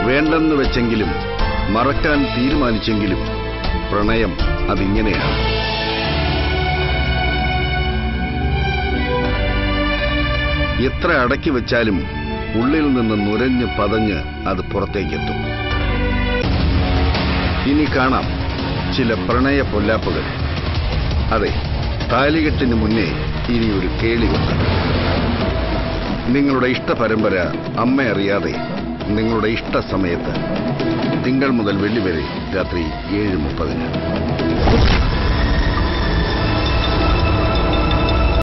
വേണ്ടെന്ന് വെച്ചെങ്കിലും മറക്കാൻ തീരുമാനിച്ചെങ്കിലും പ്രണയം അതിങ്ങനെയാണ് എത്ര അടക്കി വെച്ചാലും ഉള്ളിൽ നിന്ന് നുരഞ്ഞ് പതഞ്ഞ് അത് പുറത്തേക്കെത്തും ഇനി കാണാം ചില പ്രണയ പൊല്ലാപ്പുകൾ അതെ താലികെട്ടിന് മുന്നേ ഇനി ഒരു കേളിയുണ്ട് നിങ്ങളുടെ ഇഷ്ട പരമ്പര അമ്മ അറിയാതെ നിങ്ങളുടെ ഇഷ്ട സമയത്ത് തിങ്കൾ മുതൽ വെള്ളി വരെ രാത്രി ഏഴ് മുപ്പതിന്